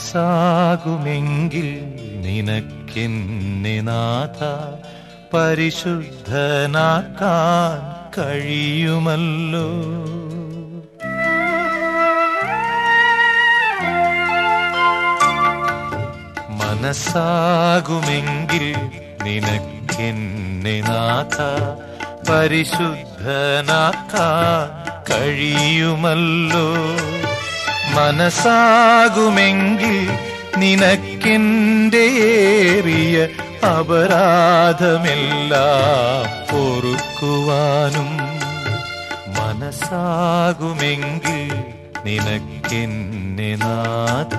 മനസ്സാകുമെങ്കിൽ നിനക്കെന്നെ നാഥ പരിശുദ്ധനാക്കാൻ കഴിയുമല്ലോ മനസ്സാകുമെങ്കിൽ നിനക്കെന്നെ നാഥ പരിശുദ്ധനാക്കാൻ കഴിയുമല്ലോ മനസ്സാകുമെങ്കിൽ നിനക്കെന്റെ ഏറിയ അപരാധമെല്ലാം പൊറുക്കുവാനും മനസ്സാകുമെങ്കിൽ നിനക്കെന്നെ നാഥ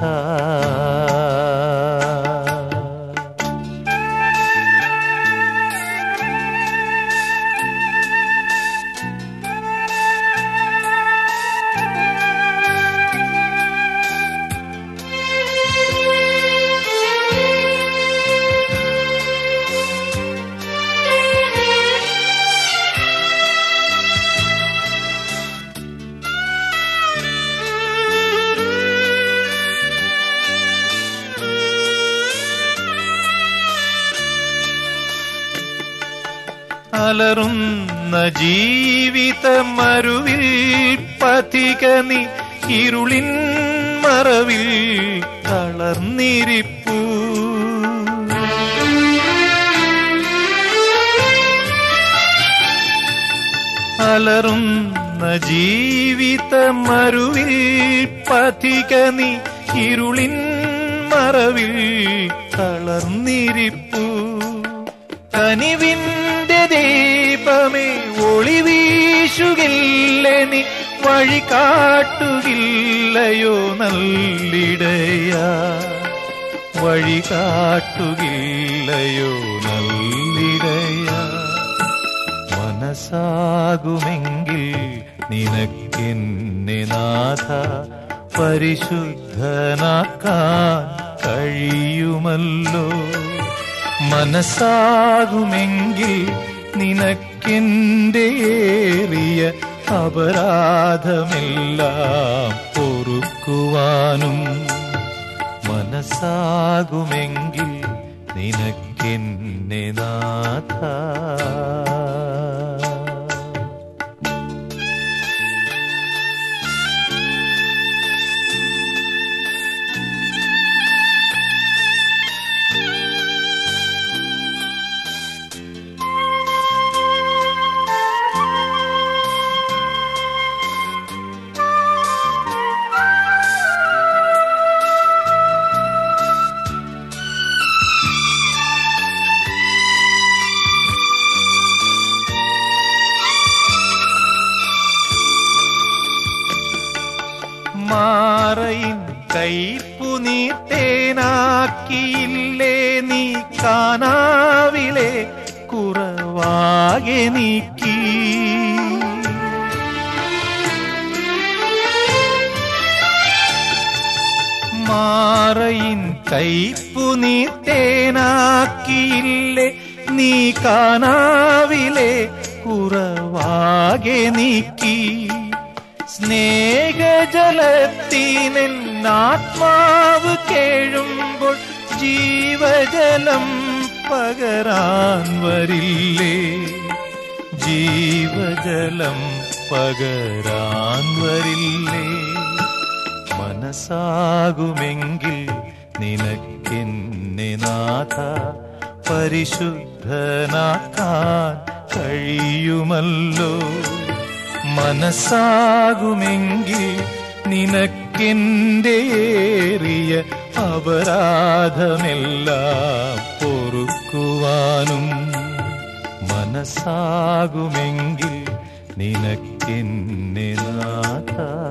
അലറുന്ന ജീവിത മരുവിൽ പതിക നീ ഇരുളിൻ മറവിൽ തളർന്നിരിപ്പൂ അലറുന്ന ജീവിത മരുവിൽ പതിക നീ ഇരുളിൻ മറവിൽ തളർന്നിരിപ്പൂ കനിവിന്റെ ദീപമേ ഒളി വീശുകില്ല നീ വഴി കാട്ടുകില്ലയോ നല്ലിടയ വഴി കാട്ടുകില്ലയോ നല്ലിടയ മനസ്സാകുമെങ്കിൽ നിനക്കെന്നെ നാഥ പരിശുദ്ധനാക്കാൻ കഴിയുമല്ലോ മനസ്സാകുമെങ്കിൽ നിനക്കെന്റെ ഏറിയ അപരാധമെല്ലാം പൊറുക്കുവാനും മനസ്സാകുമെങ്കിൽ നിനക്കെന്നെ നാഥ മാറയിൻ കൈപ്പു നീ തേനാക്കിയില്ലേ നീ കാനാവിലെ കുറവാകെ നീക്കി മാറയിൻ കൈപ്പു നീ തേനാക്കിയില്ലേ നീ കാനാവിലെ കുറവാകെ നീക്കി സ്നേഹജലത്തിനാത്മാവ് കേഴുമ്പോൾ ജീവജലം പകരാൻ വരില്ലേ ജീവജലം പകരാൻ വരില്ലേ മനസ്സാകുമെങ്കിൽ നിനക്കെന്നെ നാഥ പരിശുദ്ധനാക്കാൻ കഴിയുമല്ലോ മനസ്സാകുമെങ്കിൽ നിനക്കെന്റെ ഏറിയ അപരാധമെല്ലാം പൊറുക്കുവാനും മനസ്സാകുമെങ്കിൽ നിനക്കെന്നെ നാഥ